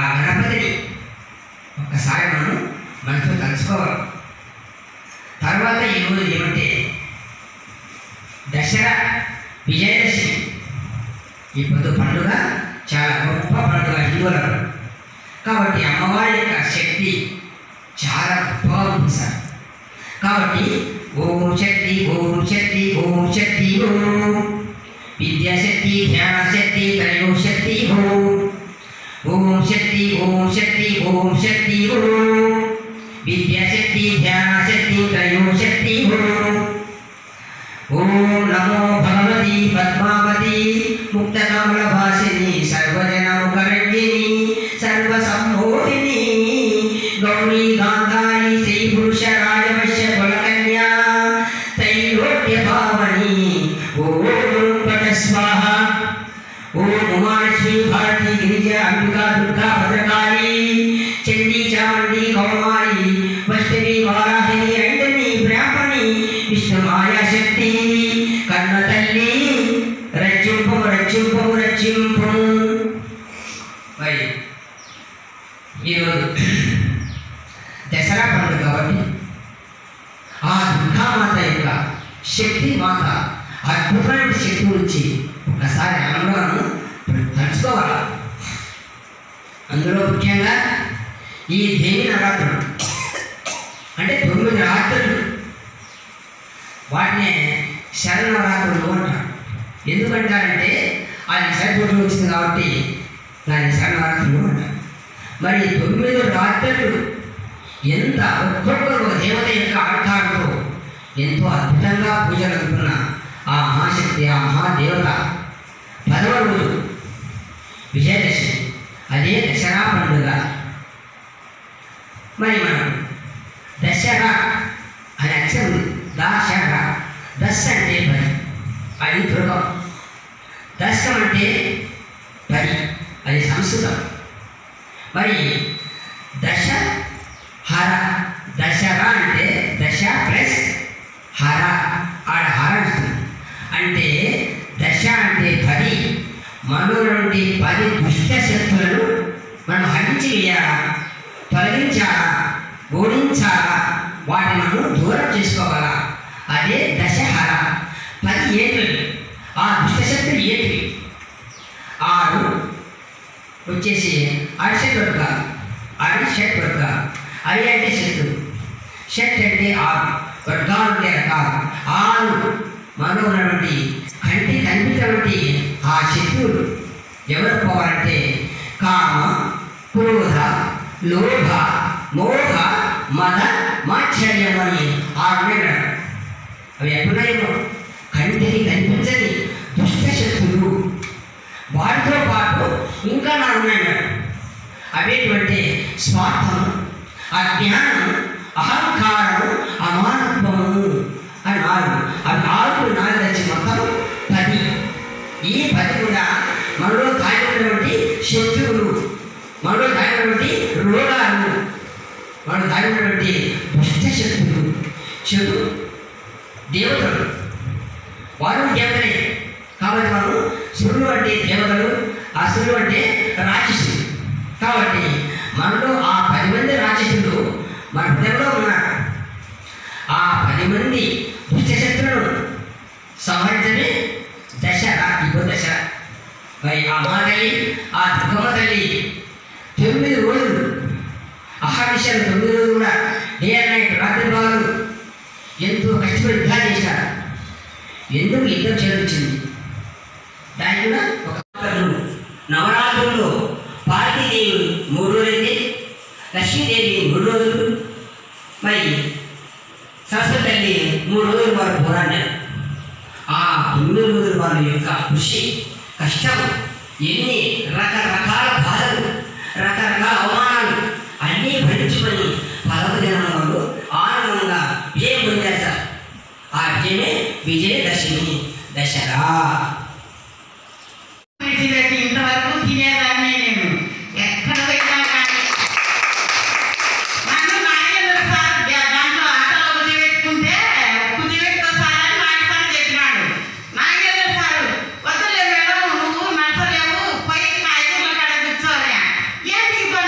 ఆ గణపతిని ఒక్కసారి మనం మనసులో తలుచుకోవాలి తర్వాత ఈరోజు ఏమంటే దసరా విజయదశమి ఈ పొద్దు పండుగ చాలా గొప్ప పండుగ హిందువులకు కాబట్టి అమ్మవారి యొక్క శక్తి చాలా గొప్పగా ఉంది సార్ కాబట్టి ఓం శక్తి ఓం శక్తి ఓం శక్తి ఓం విద్యాశక్తి ధ్యానశక్తి త్రయో శక్తి ఓం ఓం శక్తి ఓం శక్తి ఓం శక్తి ఓం విద్యాశక్తి ధ్యానశక్తి త్రయో శక్తి ఓం ఓం నమో భగవతి పద్మావతి ముక్తకమల భాషిని సర్వజనముఖరంజిని సర్వసంభోధిని గౌరీ గాంధారి శ్రీ పురుష రాజవశ్య కులకన్యా త్రైలోక్య భావని ఓం పట స్వాహ ఓం ఉమాలక్ష్మి భారతి గిరిజ అంబికా దుర్గా భద్రకాళి చండీ చాముండి కౌమారి వైష్ణవి వారాహిని అంటని బ్రాహ్మణి విష్ణు మాయాశక్తి కన్న తల్లి రచింపు రచింపు రచింపు మరి ఈరోజు దసరా పండుగ కాబట్టి ఆ దుర్గామాత యొక్క శక్తి మాత అద్భుతమైన శక్తి గురించి ఒకసారి అందరం తలుచుకోవాలి అందులో ముఖ్యంగా ఈ దేవి నవరాత్రులు అంటే తొమ్మిది రాత్రులు వాటిని శరణవరాత్రులు అంటారు ఎందుకంటారంటే అది సరిపోటు వచ్చింది కాబట్టి దాన్ని శరణవరాత్రులు అంటారు మరి తొమ్మిది రాత్రులు ఎంత ఒక్కొక్కరు ఒక దేవత యొక్క ఆధారంతో ఎంతో అద్భుతంగా పూజలు అందుకున్న ఆ మహాశక్తి ఆ మహాదేవత పదవ రోజు విజయదశమి అదే దసరా పండుగ మరి మనం దసరా అనే అక్షరం ఉంది దసరా దశ అంటే పది అది దుర్గం దశకం అంటే పది అది సంస్కృతం మరి దశ హర దశరా అంటే దశ ప్లస్ హర ఆడ హర వస్తుంది అంటే దశ అంటే పది మనలో నుండి పది దుష్ట శక్తులను మనం హరించి వేయాలా తొలగించాలా ఓడించాలా వాటిని మనం దూరం చేసుకోవాలా అదే దశహర పది ఏంటివి ఆ దుష్టశక్తులు ఏంటివి ఆరు వచ్చేసి అరిషట్ వర్గాలు అరిషట్ వర్గాలు అరి అంటే శక్తులు షట్ అంటే ఆరు వర్గాలు అంటే రకాలు ఆరు మనలో ఉన్నటువంటి కంటి కనిపించినటువంటి ఆ శక్తులు ఎవరు పోవాలంటే కామ క్రోధ లోభ మోహ మద మాత్సర్యం అని ఆరు ఉన్నాయి మేడం. అవి ఎప్పుడైనా కంటికి కనిపించని దుష్ట శక్తులు వాటితో పాటు ఇంకా నా ఉన్నాయి మేడం అవేటువంటి స్వార్థము అజ్ఞానము అహంకారము అమానత్వము అని నాలుగు అవి నాలుగు నాలుగు వచ్చి మొత్తం పది ఈ పది కూడా మనలో దాగినటువంటి శత్రువులు మనలో దాగినటువంటి రోగాలు మనలో దాగినటువంటి దుష్ట శక్తులు చెడు దేవతలు వారు దేవతలే కాబట్టి మనం సురులు అంటే దేవతలు అసురులు అంటే రాక్షసులు కాబట్టి మనలో ఆ పది మంది రాక్షసులు మన హృదయంలో ఉన్నారు ఆ పది మంది దుష్టశక్తులను సంహరించని దశరా ఇగో దశ మరి ఆ మా తల్లి ఆ దుర్గమ్మ తల్లి తొమ్మిది రోజులు అహర్నిశలు తొమ్మిది రోజులు కూడా డే అండ్ నైట్ రాత్రి వాళ్ళు ఎంతో కష్టపడి యుద్ధాలు చేశారు ఎందుకు యుద్ధం చేయించింది దాని కూడా ఒక కథలు. నవరాత్రుల్లో పార్వతీదేవి మూడు రోజులైతే లక్ష్మీదేవి మూడు రోజులు మరి సరస్వతి తల్లి మూడు రోజులు వారు పోరాడారు ఆ తొమ్మిది రోజులు వారి యొక్క కృషి కష్టం ఎన్ని రకరకాల బాధలు రకరకాల అవమానాలు అన్నీ భరించుకొని పదవ దినం వాళ్ళు ఆనందంగా విజయం పొందారు సార్ ఆ విజయమే విజయదశమి దసరా విడిచిపెట్టి ఇంతవరకు తినేదాన్ని నేను ఎక్కడ పెట్టినా కానీ నన్ను నాయన సార్ దా- దాంట్లో ఆటలో కూర్చోబెట్టుకుంటే కూర్చోబెట్టుకో సార్ అని మాట్లాడి చెప్పినాడు నాగేంద్ర సార్ వద్దులే మేడం నువ్వు నచ్చలేవు పోయి కాయగూరల కాడ కూర్చోలే ఏంటి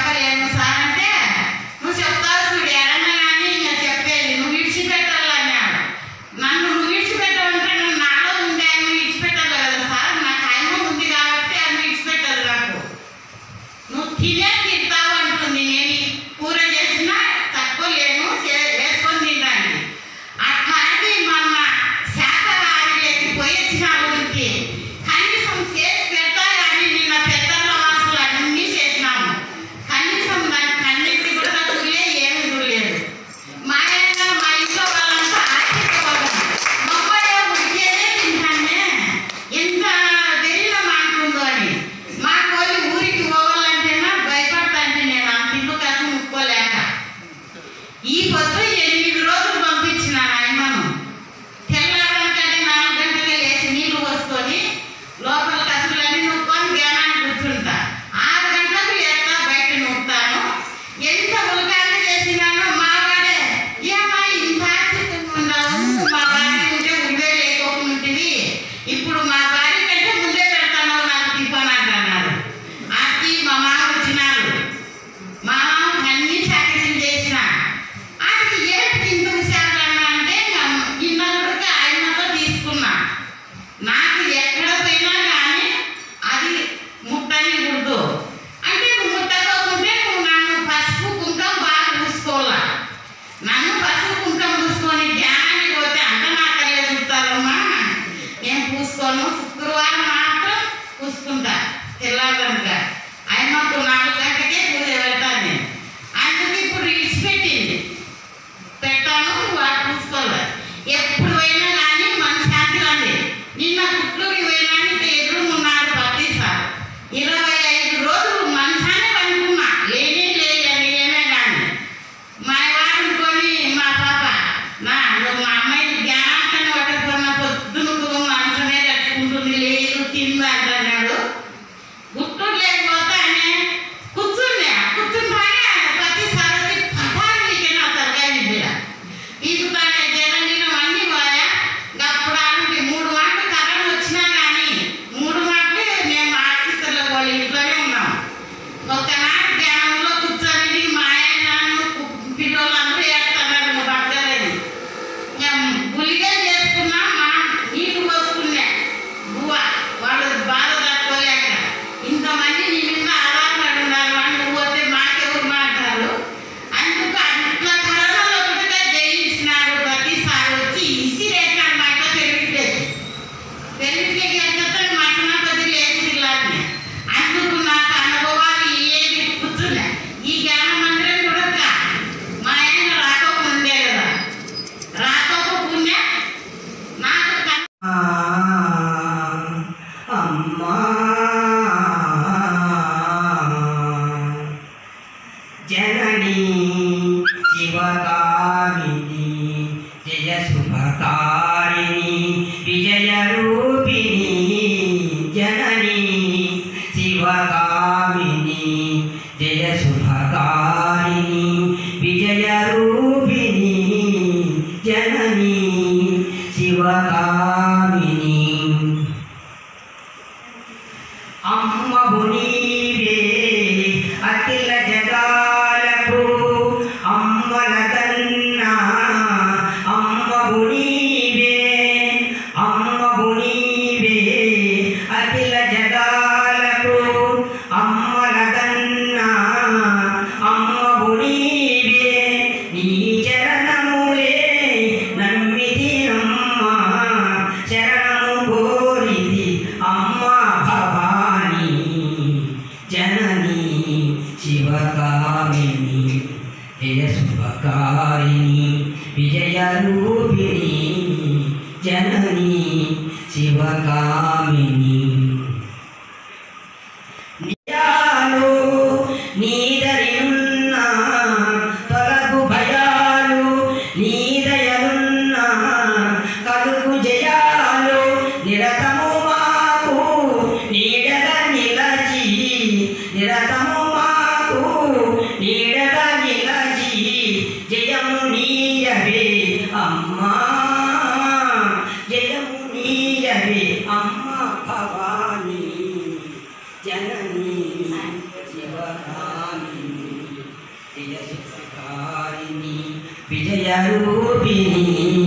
చెప్పలేను సార్ అంటే నువ్వు చెప్తావు చూడు ఎడన్నా కానీ ఇంకా చెప్పేది నువ్వు విడిచిపెట్టాలన్నాడు నన్ను నువ్వు విడిచిపెట్టాలంటే నువ్వు నాలో ఉండే ఆయన విడిచిపెట్టాలి కదా సార్ నాకు ఆయన ఉంది కాబట్టి ఆయన విడిచిపెట్టాలి నాకు నువ్వు తినే తింటావు అంటుంది నేను ఈ కూర చేసినా తక్కువ లేను చే- వేసుకొని తింటాను అట్లాంటి మొన్న శాఖహారిలోకి పోయి వచ్చిన ఊరికి కనీసం చేసి పెడతా కానీ నిన్న పెద్దల వాసులు అన్నీ చేసినాము కనీసం దాని కన్నింటి కూడా చూడలే ఏమి చూడలేదు మా ఆయన మా ఇంట్లో వాళ్ళంతా ఆర్థిక వర్గం మొక్కలే ఉడికేదే తింటానే ఎంత ధైర్యం మాకుందో అని మా కోరి ఊరికి పోవాలంటేనా భయపడతాంటే నేను అంత ఇల్లు కాదు ముక్కోలేక ఈ పొద్దు ఎనిమిది రోజులు పంపించిన ఆయమ్మను తెల్లారంటే నాలుగు గంటలకే లేచి నీళ్లు పోసుకొని లోపల కసులన్నీ నొక్కొని ధ్యానాన్ని కూర్చుంటా ఆరు గంటలకు ఎట్లా బయట నొక్కుతాను ఎంత ఉల్కాన్ని చేసినానో మా వాడే ఏమా ఇంత ఆశ్చర్యంగా ఉన్నావు మా వాడి ఉంటే ఉల్వే లేకోకుంటుంది ఇప్పుడు మా వాడి కంటే ముందే పెడతాను నాకు తిప్పని అంటున్నారు ఆర్తి మా మామ వచ్చినారు మా మామకి అన్ని సాక్రిఫైస్ చేసిన అది ఏంటి ఇందుకు చేయాలన్నా అంటే ఇన్నొకటికి ఆయనతో తీసుకున్నా నాకు ఎక్కడ పోయినా కానీ అది ముట్టని గుర్తు అంటే నువ్వు ముట్టకోకుంటే నువ్వు నన్ను పసుపు కుంకం బాగా పూసుకోవాలా నన్ను పసుపు కుంకం పూసుకొని ధ్యానానికి పోతే అంత నా కళ్ళే చూస్తారమ్మా నేను పూసుకోను శుక్రవారం మాత్రం పూసుకుంటా తెల్లారంగా ఆయనకు నాలుగు గంటకే పూజ పెడతాను నేను అందుకు ఇప్పుడు ఇడిచిపెట్టింది పెట్టాను వాడు చూసుకోవాలి ఎప్పుడు పోయినా కానీ మన శాంతి రాండి నిన్న పుట్లూరికి పోయినా అంటే ఎదురు ఉన్నారు ప్రతి సార్ ఇరవై ఐదు రోజులు మనసానే అనుకున్నా లేనే లేదని ఏమే కానీ మా వారిని కొని మా పాప నా నువ్వు మా అమ్మాయిని జ్ఞానాన్ని పట్టుకున్న పొద్దున మనసునే కట్టుకుంటుంది లేదు తింది అంటున్నాడు గుంటూరు లేకపోతే ఆయన కూర్చుండే కూర్చుంటానే ప్రతిసారి వచ్చి పటానికి నా తలకాయ బిడ్డ ఈదుతానే జగన్ అన్ని పోయా అప్పుడు అలాంటి మూడు మాటలు కరోనా వచ్చినా కానీ మూడు మాటలు మేము ఆఫీసర్లో వాళ్ళ ఇంట్లోనే ఉన్నాం ఒకనాడు ధ్యానంలో కూర్చొని మా ఆయన పిల్లలందరూ ఏడుతున్నారు నువ్వు పట్టలేదు గులిగా చేసుకున్నా మా నీళ్ళు పోసుకున్నా బువ్వ వాళ్ళు బాధ తట్టుకోలేక ఇంతమంది నీ మీద ఆధారపడి ఉన్నారు అని నువ్వు పోతే మాకెవరు మాట్లాడు అందుకు అట్లా కరోనాలో ఒకటిగా జయించినాడు ప్రతిసారి వచ్చి ఇసిరేసినాడు మా ఇంట్లో పెరిగిలేదు పెరిగితే ఎంత మటన కొద్ది లేదు పిల్లాడిని అందుకు నాకు అనుభవాలు ఏది కూర్చున్నా ఈ జ్ఞాన మందిరం కూడా మా ఆయన రాకోకుండే కదా రాకోకుండా నాకు కన్- అమ్మా జననీ శివకామిని జయ శుభకారిణి విజయ రూపిణి జననీ శివకామిని జయ శుభకారిణి విజయ రూపిణి జననీ శివకామిని అమ్మవు నీవే అఖిల జగాలకు అమ్మలదన్నా అమ్మవు నీవే అమ్మవు నీవే అఖిల జగాలకు అమ్మలదన్నా అమ్మవు నీవే నీ చరణములే నమ్మిది అమ్మా శరణము కోరిది అమ్మా భవాని జనని శివకామిని జయ శుభకారిణి విజయ రూపిణి జనని శివకామిని నిజాలు నీదరినున్న తొలగు భయాలు నీదయనున్న కలుగు జయాలు నిరతము మాకు నీడగా నిలచి నిరతము మాకు నీడగా నిలచి జయము నీయవే అమ్మా జయము నీయవే అమ్మా భవానీ జననీ శివకామిని విజయసుఖకారిణి విజయరూపిణి